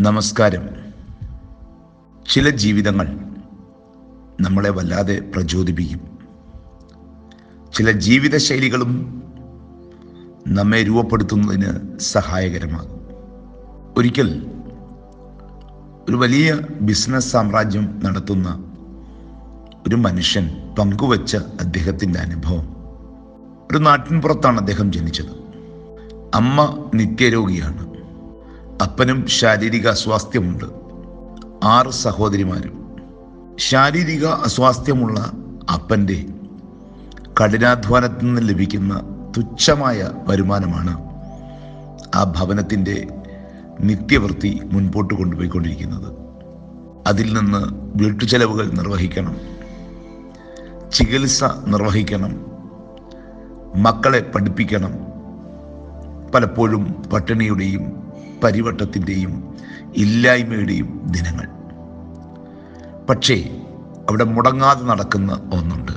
നമസ്കാരം ചില ജീവിതങ്ങൾ നമ്മളെ വല്ലാതെ പ്രചോദിപ്പിക്കും ചില ജീവിതശൈലികളും നമ്മെ രൂപപ്പെടുത്തുന്നതിന് സഹായകരമാകും ഒരിക്കൽ ഒരു വലിയ ബിസിനസ് സാമ്രാജ്യം നടത്തുന്ന ഒരു മനുഷ്യൻ പങ്കുവച്ച അദ്ദേഹത്തിൻ്റെ അനുഭവം ഒരു നാട്ടിൻപുറത്താണ് അദ്ദേഹം ജനിച്ചത് അമ്മ നിത്യരോഗിയാണ് അപ്പനും ശാരീരിക അസ്വാസ്ഥ്യമുണ്ട് ആറ് സഹോദരിമാരും ശാരീരിക അസ്വാസ്ഥ്യമുള്ള അപ്പൻ്റെ കഠിനാധ്വാനത്തിൽ നിന്ന് ലഭിക്കുന്ന തുച്ഛമായ വരുമാനമാണ് ആ ഭവനത്തിൻ്റെ നിത്യവൃത്തി മുൻപോട്ട് കൊണ്ടുപോയിക്കൊണ്ടിരിക്കുന്നത് അതിൽ നിന്ന് വീട്ടുചെലവുകൾ നിർവഹിക്കണം ചികിത്സ നിർവഹിക്കണം മക്കളെ പഠിപ്പിക്കണം പലപ്പോഴും പട്ടിണിയുടെയും പരിവട്ടത്തിൻ്റെയും ഇല്ലായ്മയുടെയും ദിനങ്ങൾ പക്ഷേ അവിടെ മുടങ്ങാതെ നടക്കുന്ന ഒന്നുണ്ട്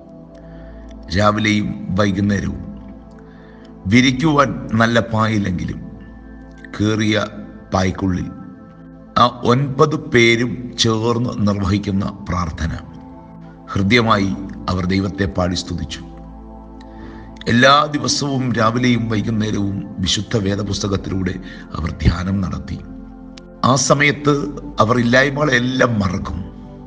രാവിലെയും വൈകുന്നേരവും വിരിക്കുവാൻ നല്ല പായില്ലെങ്കിലും കീറിയ പായ്ക്കുള്ളിൽ ആ ഒൻപത് പേരും ചേർന്ന് നിർവഹിക്കുന്ന പ്രാർത്ഥന ഹൃദ്യമായി അവർ ദൈവത്തെ പാടി സ്തുതിച്ചു എല്ലാ ദിവസവും രാവിലെയും വൈകുന്നേരവും വിശുദ്ധ വേദപുസ്തകത്തിലൂടെ അവർ ധ്യാനം നടത്തി ആ സമയത്ത് അവർ ഇല്ലായ്മകളെല്ലാം മറക്കും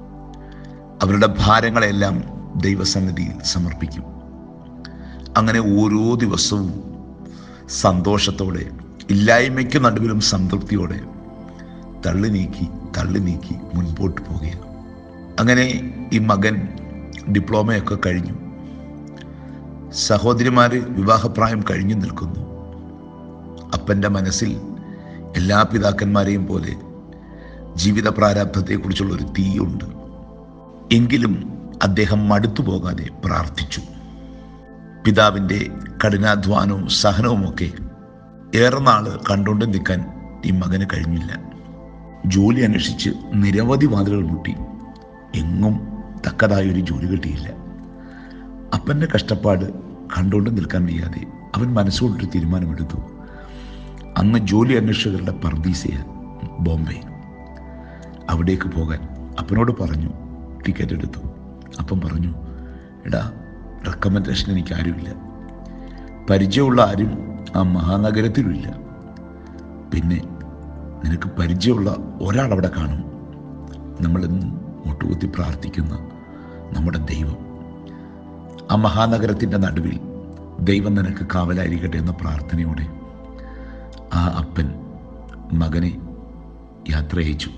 അവരുടെ ഭാരങ്ങളെല്ലാം ദൈവസന്നിധിയിൽ സമർപ്പിക്കും അങ്ങനെ ഓരോ ദിവസവും സന്തോഷത്തോടെ ഇല്ലായ്മയ്ക്ക് നടുവിലും സംതൃപ്തിയോടെ തള്ളി നീക്കി തള്ളി നീക്കി മുൻപോട്ട് പോകുക അങ്ങനെ ഈ മകൻ ഡിപ്ലോമയൊക്കെ കഴിഞ്ഞു സഹോദരിമാർ വിവാഹപ്രായം കഴിഞ്ഞു നിൽക്കുന്നു അപ്പൻ്റെ മനസ്സിൽ എല്ലാ പിതാക്കന്മാരെയും പോലെ ജീവിത പ്രാരാബ്ധത്തെക്കുറിച്ചുള്ള ഒരു തീയുണ്ട് എങ്കിലും അദ്ദേഹം മടുത്തു പോകാതെ പ്രാർത്ഥിച്ചു പിതാവിൻ്റെ കഠിനാധ്വാനവും സഹനവുമൊക്കെ ഏറെ നാള് കണ്ടുകൊണ്ട് നിൽക്കാൻ ഈ മകന് കഴിഞ്ഞില്ല ജോലി അന്വേഷിച്ച് നിരവധി വാതിലുകൾ മുട്ടി എങ്ങും തക്കതായൊരു ജോലി കിട്ടിയില്ല അപ്പൻ്റെ കഷ്ടപ്പാട് കണ്ടുകൊണ്ട് നിൽക്കാൻ വയ്യാതെ അവൻ മനസ്സുകൊണ്ടൊരു തീരുമാനമെടുത്തു അന്ന് ജോലി അന്വേഷകരുടെ പർദീസയ ബോംബെ അവിടേക്ക് പോകാൻ അപ്പനോട് പറഞ്ഞു ടിക്കറ്റ് എടുത്തു അപ്പം പറഞ്ഞു എടാ റെക്കമെൻഡേഷൻ എനിക്ക് ആരുമില്ല പരിചയമുള്ള ആരും ആ മഹാനഗരത്തിലുമില്ല പിന്നെ നിനക്ക് പരിചയമുള്ള ഒരാൾ അവിടെ കാണും നമ്മളെന്നും മുട്ടുകുത്തി പ്രാർത്ഥിക്കുന്ന നമ്മുടെ ദൈവം ആ മഹാനഗരത്തിൻ്റെ നടുവിൽ ദൈവം നിനക്ക് കാവലായിരിക്കട്ടെ എന്ന പ്രാർത്ഥനയോടെ ആ അപ്പൻ മകനെ യാത്ര അയച്ചു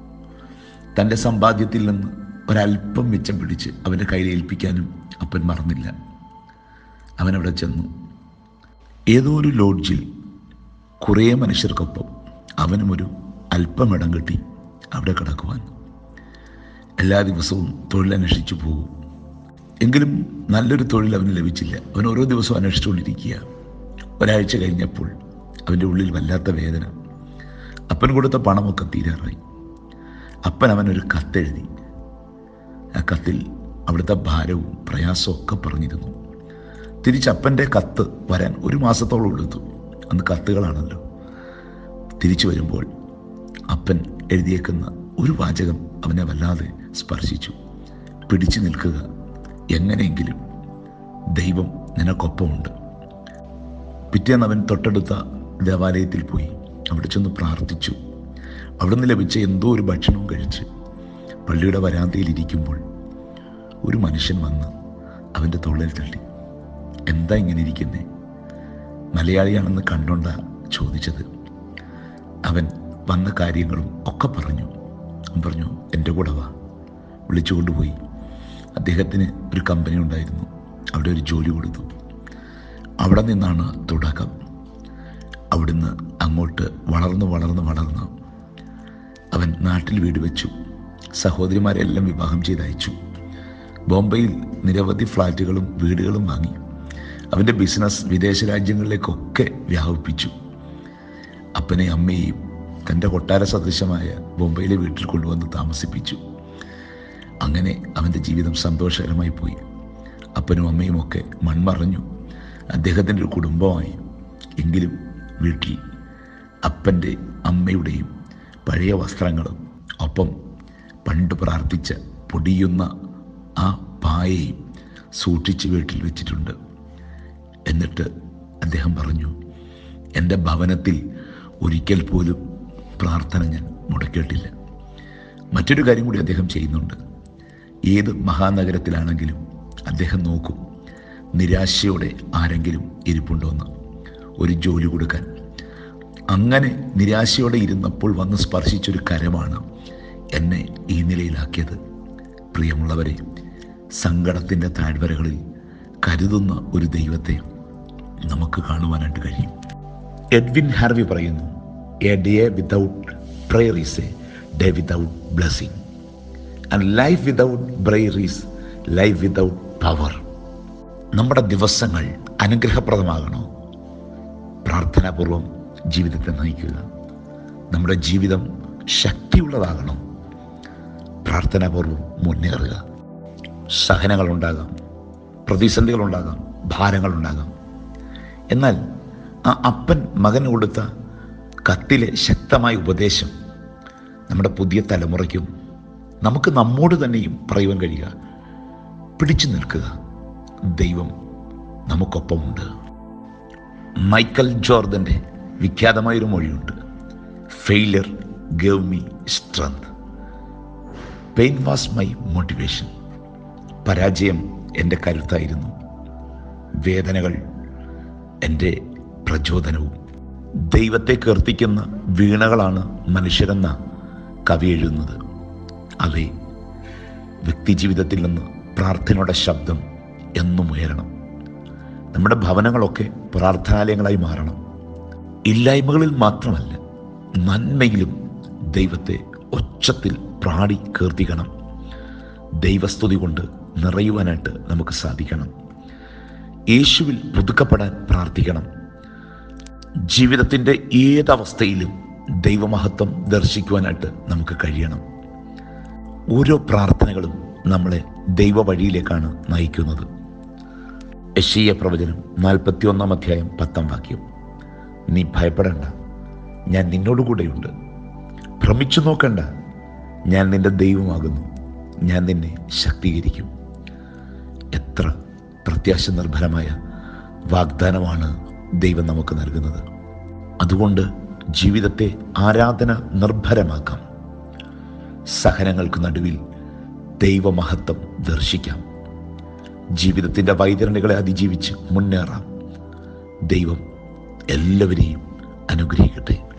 തൻ്റെ സമ്പാദ്യത്തിൽ നിന്ന് ഒരല്പം മിച്ചം പിടിച്ച് അവൻ്റെ കയ്യിൽ ഏൽപ്പിക്കാനും അപ്പൻ മറന്നില്ല അവനവിടെ ചെന്നു ഏതോ ഒരു ലോഡ്ജിൽ കുറേ മനുഷ്യർക്കൊപ്പം അവനും ഒരു അല്പം ഇടം കിട്ടി അവിടെ കിടക്കുവാൻ എല്ലാ ദിവസവും തൊഴിലന്വേഷിച്ചു പോകും എങ്കിലും നല്ലൊരു തൊഴിൽ അവന് ലഭിച്ചില്ല അവൻ ഓരോ ദിവസവും അന്വേഷിച്ചുകൊണ്ടിരിക്കുക ഒരാഴ്ച കഴിഞ്ഞപ്പോൾ അവൻ്റെ ഉള്ളിൽ വല്ലാത്ത വേദന അപ്പൻ കൊടുത്ത പണമൊക്കെ തീരാറായി അപ്പൻ അവനൊരു കത്തെഴുതി ആ കത്തിൽ അവിടുത്തെ ഭാരവും പ്രയാസവും ഒക്കെ പറഞ്ഞിരുന്നു തിരിച്ച് അപ്പൻ്റെ കത്ത് വരാൻ ഒരു മാസത്തോളം എടുത്തു അന്ന് കത്തുകളാണല്ലോ തിരിച്ചു വരുമ്പോൾ അപ്പൻ എഴുതിയേക്കുന്ന ഒരു വാചകം അവനെ വല്ലാതെ സ്പർശിച്ചു പിടിച്ചു നിൽക്കുക എങ്ങനെയെങ്കിലും ദൈവം നിനക്കൊപ്പമുണ്ട് പിറ്റേന്ന് അവൻ തൊട്ടടുത്ത ദേവാലയത്തിൽ പോയി അവിടെ ചെന്ന് പ്രാർത്ഥിച്ചു അവിടുന്ന് ലഭിച്ച എന്തോ ഒരു ഭക്ഷണവും കഴിച്ച് പള്ളിയുടെ വരാന്തയിൽ ഇരിക്കുമ്പോൾ ഒരു മനുഷ്യൻ വന്ന് അവൻ്റെ തൊള്ളിൽ തള്ളി എന്താ ഇങ്ങനെ ഇരിക്കുന്നേ മലയാളിയാണെന്ന് കണ്ടോണ്ട ചോദിച്ചത് അവൻ വന്ന കാര്യങ്ങളും ഒക്കെ പറഞ്ഞു അവൻ പറഞ്ഞു എൻ്റെ കൂടെ വാ വിളിച്ചു കൊണ്ടുപോയി അദ്ദേഹത്തിന് ഒരു കമ്പനി ഉണ്ടായിരുന്നു അവിടെ ഒരു ജോലി കൊടുത്തു അവിടെ നിന്നാണ് തുടക്കം അവിടുന്ന് അങ്ങോട്ട് വളർന്ന് വളർന്ന് വളർന്ന് അവൻ നാട്ടിൽ വീട് വെച്ചു സഹോദരിമാരെല്ലാം വിവാഹം ചെയ്ത് അയച്ചു ബോംബെയിൽ നിരവധി ഫ്ലാറ്റുകളും വീടുകളും വാങ്ങി അവൻ്റെ ബിസിനസ് വിദേശ രാജ്യങ്ങളിലേക്കൊക്കെ വ്യാപിപ്പിച്ചു അപ്പനെ അമ്മയെയും തൻ്റെ കൊട്ടാര സദൃശമായ ബോംബെയിലെ വീട്ടിൽ കൊണ്ടുവന്ന് താമസിപ്പിച്ചു അങ്ങനെ അവൻ്റെ ജീവിതം സന്തോഷകരമായി പോയി അപ്പനും അമ്മയും ഒക്കെ മൺമറഞ്ഞു അദ്ദേഹത്തിൻ്റെ ഒരു കുടുംബമായി എങ്കിലും വീട്ടിൽ അപ്പൻ്റെ അമ്മയുടെയും പഴയ വസ്ത്രങ്ങളും ഒപ്പം പണ്ട് പ്രാർത്ഥിച്ച പൊടിയുന്ന ആ പായയും സൂക്ഷിച്ച് വീട്ടിൽ വെച്ചിട്ടുണ്ട് എന്നിട്ട് അദ്ദേഹം പറഞ്ഞു എൻ്റെ ഭവനത്തിൽ ഒരിക്കൽ പോലും പ്രാർത്ഥന ഞാൻ മുടക്കിയിട്ടില്ല മറ്റൊരു കാര്യം കൂടി അദ്ദേഹം ചെയ്യുന്നുണ്ട് ഏത് മഹാനഗരത്തിലാണെങ്കിലും അദ്ദേഹം നോക്കും നിരാശയോടെ ആരെങ്കിലും ഇരിപ്പുണ്ടോയെന്ന് ഒരു ജോലി കൊടുക്കാൻ അങ്ങനെ നിരാശയോടെ ഇരുന്നപ്പോൾ വന്ന് സ്പർശിച്ചൊരു കരമാണ് എന്നെ ഈ നിലയിലാക്കിയത് പ്രിയമുള്ളവരെ സങ്കടത്തിൻ്റെ താഴ്വരകളിൽ കരുതുന്ന ഒരു ദൈവത്തെ നമുക്ക് കാണുവാനായിട്ട് കഴിയും എഡ്വിൻ ഹാർവി പറയുന്നു a day without prayer is a day without blessing and life without prayer is life without power നമ്മുടെ ദിവസങ്ങൾ അനുഗ്രഹപ്രദമാകണോ പ്രാർത്ഥനാപൂർവം ജീവിതത്തെ നയിക്കുക നമ്മുടെ ജീവിതം ശക്തിയുള്ളതാകണം പ്രാർത്ഥനാപൂർവം മുന്നേറുക സഹനങ്ങളുണ്ടാകാം പ്രതിസന്ധികളുണ്ടാകാം ഭാരങ്ങളുണ്ടാകാം എന്നാൽ ആ അപ്പൻ മകന് കൊടുത്ത കത്തിലെ ശക്തമായ ഉപദേശം നമ്മുടെ പുതിയ തലമുറയ്ക്കും നമുക്ക് നമ്മോട് തന്നെയും പറയുവാൻ കഴിയുക പിടിച്ചു നിൽക്കുക ദൈവം നമുക്കൊപ്പമുണ്ട് മൈക്കൽ ജോർദൻ്റെ വിഖ്യാതമായൊരു മൊഴിയുണ്ട് failure gave me strength pain was my motivation പരാജയം എൻ്റെ കരുത്തായിരുന്നു വേദനകൾ എൻ്റെ പ്രചോദനവും ദൈവത്തെ കീർത്തിക്കുന്ന വീണകളാണ് മനുഷ്യരെന്ന കവി എഴുതുന്നത് അതെ വ്യക്തിജീവിതത്തിൽ നിന്ന് പ്രാർത്ഥനയുടെ ശബ്ദം എന്നും ഉയരണം നമ്മുടെ ഭവനങ്ങളൊക്കെ പ്രാർത്ഥനാലയങ്ങളായി മാറണം ഇല്ലായ്മകളിൽ മാത്രമല്ല നന്മയിലും ദൈവത്തെ ഒച്ചത്തിൽ പ്രാടി കീർത്തിക്കണം ദൈവസ്തുതി കൊണ്ട് നിറയുവാനായിട്ട് നമുക്ക് സാധിക്കണം യേശുവിൽ പുതുക്കപ്പെടാൻ പ്രാർത്ഥിക്കണം ജീവിതത്തിൻ്റെ ഏതവസ്ഥയിലും ദൈവമഹത്വം ദർശിക്കുവാനായിട്ട് നമുക്ക് കഴിയണം ഓരോ പ്രാർത്ഥനകളും നമ്മളെ ദൈവ വഴിയിലേക്കാണ് നയിക്കുന്നത് യശീയ പ്രവചനം നാൽപ്പത്തി ഒന്നാം അധ്യായം പത്താം വാക്യം നീ ഭയപ്പെടണ്ട ഞാൻ നിന്നോടുകൂടെയുണ്ട് ഭ്രമിച്ചു നോക്കണ്ട ഞാൻ നിന്റെ ദൈവമാകുന്നു ഞാൻ നിന്നെ ശക്തീകരിക്കും എത്ര പ്രത്യാശ നിർഭരമായ വാഗ്ദാനമാണ് ദൈവം നമുക്ക് നൽകുന്നത് അതുകൊണ്ട് ജീവിതത്തെ ആരാധന നിർഭരമാക്കാം സഹനങ്ങൾക്ക് നടുവിൽ ദൈവമഹത്വം ദർശിക്കാം ജീവിതത്തിൻ്റെ വൈതരണികളെ അതിജീവിച്ച് മുന്നേറാം ദൈവം എല്ലാവരെയും അനുഗ്രഹിക്കട്ടെ